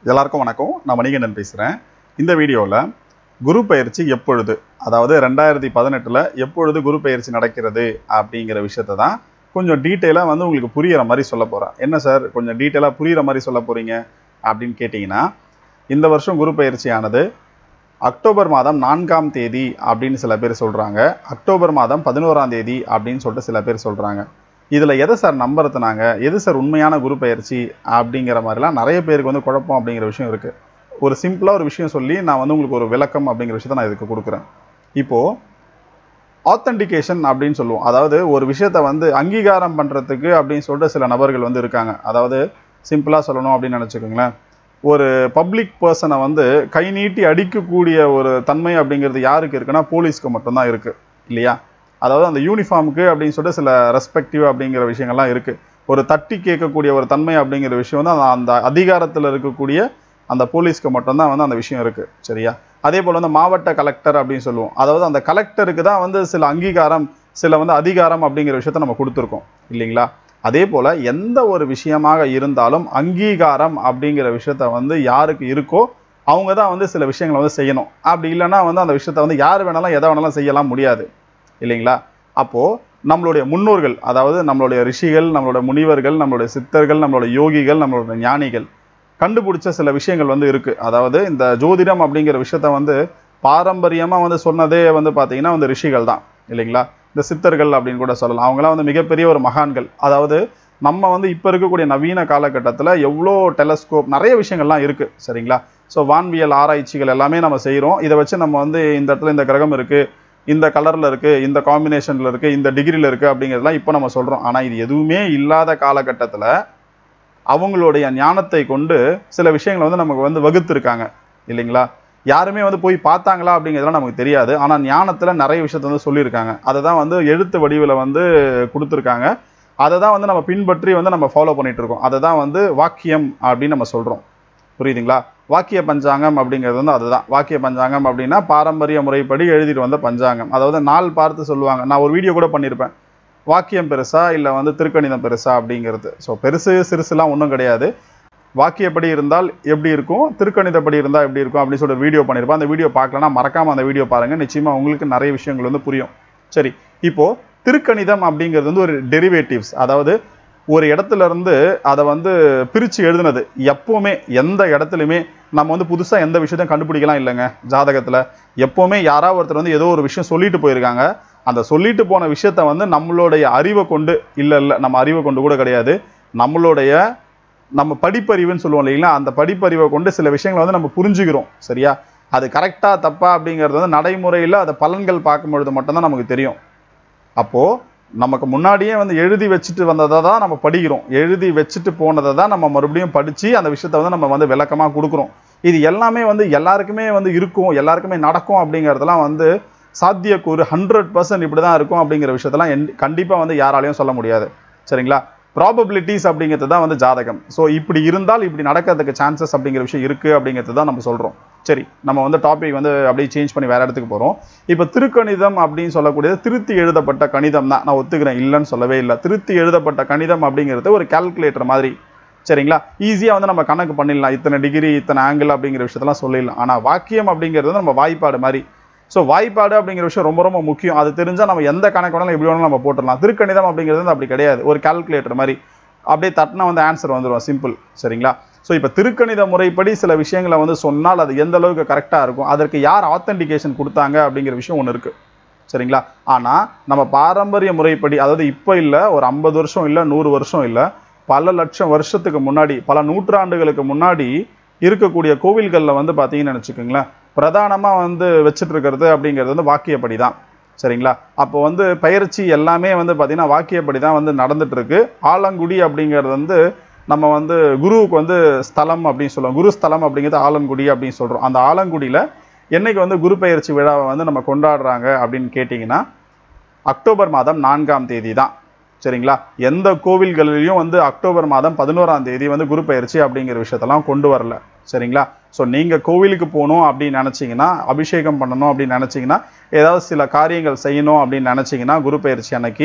எல்லாருக்கும் வணக்கம் நான் மணிகண்டன் பேசுகிறேன் இந்த வீடியோவில் குரு பயிற்சி எப்பொழுது அதாவது ரெண்டாயிரத்தி பதினெட்டில் எப்பொழுது குரு பயிற்சி நடக்கிறது அப்படிங்கிற விஷயத்தை தான் கொஞ்சம் டீட்டெயிலாக வந்து உங்களுக்கு புரியிற மாதிரி சொல்ல போகிறேன் என்ன சார் கொஞ்சம் டீட்டெயிலாக புரியிற மாதிரி சொல்ல போகிறீங்க அப்படின்னு கேட்டிங்கன்னா இந்த வருஷம் குரு பயிற்சியானது அக்டோபர் மாதம் நான்காம் தேதி அப்படின்னு சில பேர் சொல்கிறாங்க அக்டோபர் மாதம் பதினோராம் தேதி அப்படின்னு சொல்லிட்டு சில பேர் சொல்கிறாங்க இதில் எதை சார் நம்புறது நாங்கள் எது சார் உண்மையான குரு பயிற்சி அப்படிங்கிற மாதிரிலாம் நிறைய பேருக்கு வந்து குழப்பம் அப்படிங்கிற விஷயம் இருக்குது ஒரு சிம்பிளாக ஒரு விஷயம் சொல்லி நான் வந்து உங்களுக்கு ஒரு விளக்கம் அப்படிங்கிற விஷயத்தை நான் இதுக்கு கொடுக்குறேன் இப்போது ஆத்தென்டிகேஷன் அப்படின்னு சொல்லுவோம் அதாவது ஒரு விஷயத்தை வந்து அங்கீகாரம் பண்ணுறதுக்கு அப்படின்னு சொல்லிட்டு சில நபர்கள் வந்து இருக்காங்க அதாவது சிம்பிளாக சொல்லணும் அப்படின்னு நினச்சிக்கோங்களேன் ஒரு பப்ளிக் பர்சனை வந்து கை நீட்டி அடிக்கக்கூடிய ஒரு தன்மை அப்படிங்கிறது யாருக்கு இருக்குன்னா போலீஸ்க்கு மட்டும்தான் இருக்குது இல்லையா அதாவது அந்த யூனிஃபார்முக்கு அப்படின்னு சொல்லிட்டு சில ரெஸ்பெக்டிவ் அப்படிங்கிற விஷயங்கள்லாம் இருக்குது ஒரு தட்டி கேட்கக்கூடிய ஒரு தன்மை அப்படிங்கிற விஷயம் வந்து அந்த அந்த அதிகாரத்தில் இருக்கக்கூடிய அந்த போலீஸ்க்கு மட்டும்தான் வந்து அந்த விஷயம் இருக்குது சரியா அதே போல் வந்து மாவட்ட கலெக்டர் அப்படின்னு சொல்லுவோம் அதாவது அந்த கலெக்டருக்கு தான் வந்து சில அங்கீகாரம் சில வந்து அதிகாரம் அப்படிங்கிற விஷயத்த நம்ம கொடுத்துருக்கோம் இல்லைங்களா அதே போல் எந்த ஒரு விஷயமாக இருந்தாலும் அங்கீகாரம் அப்படிங்கிற விஷயத்த வந்து யாருக்கு இருக்கோ அவங்க தான் வந்து சில விஷயங்களை வந்து செய்யணும் அப்படி இல்லைன்னா வந்து அந்த விஷயத்த வந்து யார் வேணாலும் எதை வேணாலும் செய்யலாம் முடியாது இல்லைங்களா அப்போது நம்மளுடைய முன்னோர்கள் அதாவது நம்மளுடைய ரிஷிகள் நம்மளோட முனிவர்கள் நம்மளுடைய சித்தர்கள் நம்மளோட யோகிகள் நம்மளோட ஞானிகள் கண்டுபிடிச்ச சில விஷயங்கள் வந்து இருக்குது அதாவது இந்த ஜோதிடம் அப்படிங்கிற விஷயத்த வந்து பாரம்பரியமாக வந்து சொன்னதே வந்து பார்த்தீங்கன்னா வந்து ரிஷிகள் தான் இல்லைங்களா இந்த சித்தர்கள் அப்படின்னு கூட சொல்லலாம் அவங்களாம் வந்து மிகப்பெரிய ஒரு மகான்கள் அதாவது நம்ம வந்து இப்போ இருக்கக்கூடிய நவீன காலகட்டத்தில் எவ்வளோ டெலஸ்கோப் நிறைய விஷயங்கள்லாம் இருக்குது சரிங்களா ஸோ வான்வியல் ஆராய்ச்சிகள் எல்லாமே நம்ம செய்கிறோம் இதை வச்சு நம்ம வந்து இந்த இடத்துல இந்த கிரகம் இருக்குது இந்த கலரில் இருக்குது இந்த காம்பினேஷனில் இருக்குது இந்த டிகிரியில் இருக்குது அப்படிங்கிறதெல்லாம் இப்போ நம்ம சொல்கிறோம் ஆனால் இது எதுவுமே இல்லாத காலகட்டத்தில் அவங்களுடைய ஞானத்தை கொண்டு சில விஷயங்களை வந்து நமக்கு வந்து வகுத்துருக்காங்க இல்லைங்களா யாருமே வந்து போய் பார்த்தாங்களா அப்படிங்கிறதுலாம் நமக்கு தெரியாது ஆனால் ஞானத்தில் நிறைய விஷயத்த வந்து சொல்லியிருக்காங்க அதை தான் வந்து எழுத்து வடிவில் வந்து கொடுத்துருக்காங்க அதை தான் வந்து நம்ம பின்பற்றி வந்து நம்ம ஃபாலோ பண்ணிட்டு இருக்கோம் அதை தான் வந்து வாக்கியம் அப்படின்னு நம்ம சொல்கிறோம் புரியுதுங்களா வாக்கிய பஞ்சாங்கம் அப்படிங்கிறது வந்து அதுதான் வாக்கிய பஞ்சாங்கம் அப்படின்னா பாரம்பரிய முறைப்படி எழுதிட்டு வந்த பஞ்சாங்கம் அதாவது நாள் பார்த்து சொல்லுவாங்க நான் ஒரு வீடியோ கூட பண்ணியிருப்பேன் வாக்கியம் பெருசா இல்லை வந்து திருக்கணிதம் பெருசா அப்படிங்கிறது ஸோ பெருசு சிறுசுலாம் ஒன்றும் கிடையாது வாக்கியப்படி இருந்தால் எப்படி இருக்கும் திருக்கணிதப்படி இருந்தால் எப்படி இருக்கும் அப்படின்னு சொல்லிட்டு வீடியோ பண்ணியிருப்பேன் அந்த வீடியோ பார்க்கலன்னா மறக்காமல் அந்த வீடியோ பாருங்கள் நிச்சயமாக உங்களுக்கு நிறைய விஷயங்கள் வந்து புரியும் சரி இப்போது திருக்கணிதம் அப்படிங்கிறது வந்து ஒரு டெரிவேட்டிவ்ஸ் அதாவது ஒரு இடத்துல இருந்து அதை வந்து பிரித்து எழுதுனது எப்போவுமே எந்த இடத்துலையுமே நம்ம வந்து புதுசாக எந்த விஷயத்தையும் கண்டுபிடிக்கலாம் இல்லைங்க ஜாதகத்தில் எப்போவுமே யாராவது ஒருத்தர் வந்து ஏதோ ஒரு விஷயம் சொல்லிட்டு போயிருக்காங்க அந்த சொல்லிட்டு போன விஷயத்த வந்து நம்மளுடைய அறிவை கொண்டு இல்லை இல்லை நம்ம அறிவை கொண்டு கூட கிடையாது நம்மளுடைய நம்ம படிப்பறிவுன்னு சொல்லுவோம் இல்லைங்களா அந்த படிப்பறிவை கொண்டு சில விஷயங்களை வந்து நம்ம புரிஞ்சுக்கிறோம் சரியா அது கரெக்டாக தப்பா அப்படிங்கிறது வந்து நடைமுறையில் அதை பலன்கள் பார்க்கும்பொழுது மட்டும்தான் நமக்கு தெரியும் அப்போது நமக்கு முன்னாடியே வந்து எழுதி வச்சுட்டு வந்ததை தான் நம்ம படிக்கிறோம் எழுதி வச்சுட்டு போனதை தான் நம்ம மறுபடியும் படித்து அந்த விஷயத்த வந்து நம்ம வந்து விளக்கமாக கொடுக்குறோம் இது எல்லாமே வந்து எல்லாருக்குமே வந்து இருக்கும் எல்லாருக்குமே நடக்கும் அப்படிங்கிறதெல்லாம் வந்து சாத்தியக்கூறு ஹண்ட்ரட் பர்சன்ட் இப்படி தான் இருக்கும் அப்படிங்கிற விஷயத்தெல்லாம் என் கண்டிப்பாக வந்து யாராலையும் சொல்ல முடியாது சரிங்களா ப்ராபபிலிட்டிஸ் அப்படிங்கிறது தான் வந்து ஜாதகம் ஸோ இப்படி இருந்தால் இப்படி நடக்கிறதுக்கு சான்சஸ் அப்படிங்கிற விஷயம் இருக்குது அப்படிங்கிறது தான் நம்ம சொல்கிறோம் சரி நம்ம வந்து டாபிக் வந்து அப்படியே சேஞ்ச் பண்ணி வேற இடத்துக்கு போகிறோம் இப்போ திருக்கணிதம் அப்படின்னு சொல்லக்கூடியது திருத்தி எழுதப்பட்ட கணிதம் தான் நான் ஒத்துக்கிறேன் இல்லைன்னு சொல்லவே இல்லை திருத்தி எழுதப்பட்ட கணிதம் அப்படிங்கிறது ஒரு கால்குலேட்டர் மாதிரி சரிங்களா ஈஸியாக வந்து நம்ம கணக்கு பண்ணிடலாம் இத்தனை டிகிரி இத்தனை ஆங்கிள் அப்படிங்கிற விஷயத்தெல்லாம் சொல்லிடலாம் ஆனால் வாக்கியம் அப்படிங்கிறது வந்து நம்ம வாய்ப்பாடு மாதிரி ஸோ வாய்ப்பாடு அப்படிங்கிற விஷயம் ரொம்ப ரொம்ப முக்கியம் அது தெரிஞ்சால் நம்ம எந்த கணக்கு வேணாலும் எப்படி வேணாலும் நம்ம போட்டுடலாம் திருக்கணிதம் அப்படிங்கிறது வந்து அப்படி கிடையாது ஒரு கால்குலேட்டர் மாதிரி அப்படியே தட்டினா வந்து ஆன்சர் வந்துடும் சிம்பிள் சரிங்களா ஸோ இப்போ திருக்கணித முறைப்படி சில விஷயங்களை வந்து சொன்னால் அது எந்த அளவுக்கு கரெக்டாக இருக்கும் அதற்கு யார் ஆத்தென்டிகேஷன் கொடுத்தாங்க அப்படிங்கிற விஷயம் ஒன்று இருக்குது சரிங்களா ஆனால் நம்ம பாரம்பரிய முறைப்படி அதாவது இப்போ இல்லை ஒரு ஐம்பது வருஷம் இல்லை நூறு வருஷம் இல்லை பல லட்சம் வருஷத்துக்கு முன்னாடி பல நூற்றாண்டுகளுக்கு முன்னாடி இருக்கக்கூடிய கோவில்களில் வந்து பார்த்தீங்கன்னு நினச்சிக்கோங்களேன் பிரதானமாக வந்து வச்சுட்டு இருக்கிறது அப்படிங்கிறது வந்து வாக்கியப்படி தான் சரிங்களா அப்போ வந்து பயிற்சி எல்லாமே வந்து பார்த்திங்கன்னா வாக்கியப்படி தான் வந்து நடந்துட்டு இருக்கு ஆலங்குடி அப்படிங்கிறது வந்து நம்ம வந்து குருவுக்கு வந்து ஸ்தலம் அப்படின்னு சொல்லுவோம் குரு ஸ்தலம் அப்படிங்கிறது ஆலங்குடி அப்படின்னு சொல்கிறோம் அந்த ஆலங்குடியில் என்னைக்கு வந்து குரு பயிற்சி விழாவை வந்து நம்ம கொண்டாடுறாங்க அப்படின்னு கேட்டிங்கன்னா அக்டோபர் மாதம் நான்காம் தேதி தான் சரிங்களா எந்த கோவில்களிலையும் வந்து அக்டோபர் மாதம் பதினோராம் தேதி வந்து குரு பயிற்சி அப்படிங்கிற விஷயத்தெல்லாம் கொண்டு வரல சரிங்களா ஸோ நீங்கள் கோவிலுக்கு போகணும் அப்படின்னு நினச்சிங்கன்னா அபிஷேகம் பண்ணணும் அப்படின்னு நினச்சிங்கன்னா ஏதாவது சில காரியங்கள் செய்யணும் அப்படின்னு நினச்சிங்கன்னா குரு பயிற்சி அன்னைக்கு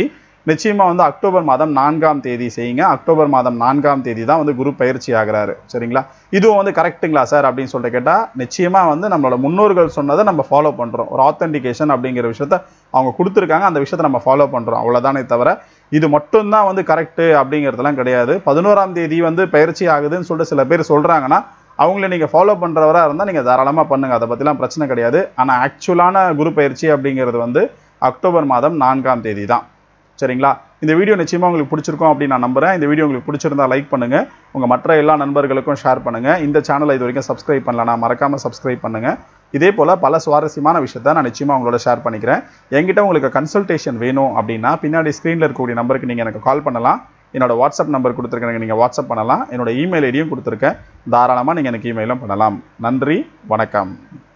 நிச்சயமா வந்து அக்டோபர் மாதம் நான்காம் தேதி செய்யுங்க அக்டோபர் மாதம் நான்காம் தேதி தான் வந்து குரு பயிற்சி ஆகுறாரு சரிங்களா இதுவும் வந்து கரெக்ட்டுங்களா சார் அப்படின்னு சொல்லிட்டு கேட்டா நிச்சயமா வந்து நம்மளோட முன்னோர்கள் சொன்னதை நம்ம ஃபாலோ பண்றோம் ஒரு ஆத்தென்டிகேஷன் அப்படிங்கிற விஷயத்த அவங்க கொடுத்துருக்காங்க அந்த விஷயத்த நம்ம ஃபாலோ பண்றோம் அவ்வளவுதானே தவிர இது மட்டும்தான் வந்து கரெக்ட் அப்படிங்கிறதுலாம் கிடையாது பதினோராம் தேதி வந்து பயிற்சி ஆகுதுன்னு சொல்லிட்டு சில பேர் சொல்றாங்கன்னா அவங்கள நீங்க ஃபாலோ பண்றவரா இருந்தா நீங்க தாராளமா பண்ணுங்க அதை பத்திலாம் பிரச்சனை கிடையாது ஆனா ஆக்சுவலான குரு பயிற்சி அப்படிங்கிறது வந்து அக்டோபர் மாதம் நான்காம் தேதி தான் சரிங்களா இந்த வீடியோ நிச்சயமா உங்களுக்கு பிடிச்சிருக்கும் அப்படின்னு நான் நம்புறேன் இந்த வீடியோ உங்களுக்கு பிடிச்சிருந்தா லைக் பண்ணுங்க உங்க மற்ற எல்லா நண்பர்களுக்கும் ஷேர் பண்ணுங்க இந்த சேனலை இது வரைக்கும் சப்ஸ்கிரைப் பண்ணலனா மறக்காம சப்ஸ்கிரைப் பண்ணுங்க இதே போல பல சுவாரஸ்யமான விஷயத்த நான் நிச்சயமா உங்களோட ஷேர் பண்ணிக்கிறேன் என்கிட்ட உங்களுக்கு கன்சல்டேஷன் வேணும் அப்படின்னா பின்னாடி ஸ்க்ரீன்ல இருக்கக்கூடிய நம்பருக்கு நீங்க எனக்கு கால் பண்ணலாம் என்னோட வாட்ஸ்அப் நம்பர் கொடுத்துருக்கேன் நீங்கள் வாட்ஸ்அப் பண்ணலாம் என்னோட இமெயில் ஐடியும் கொடுத்துருக்கேன் தாராளமாக நீங்கள் எனக்கு இமெயிலும் பண்ணலாம் நன்றி வணக்கம்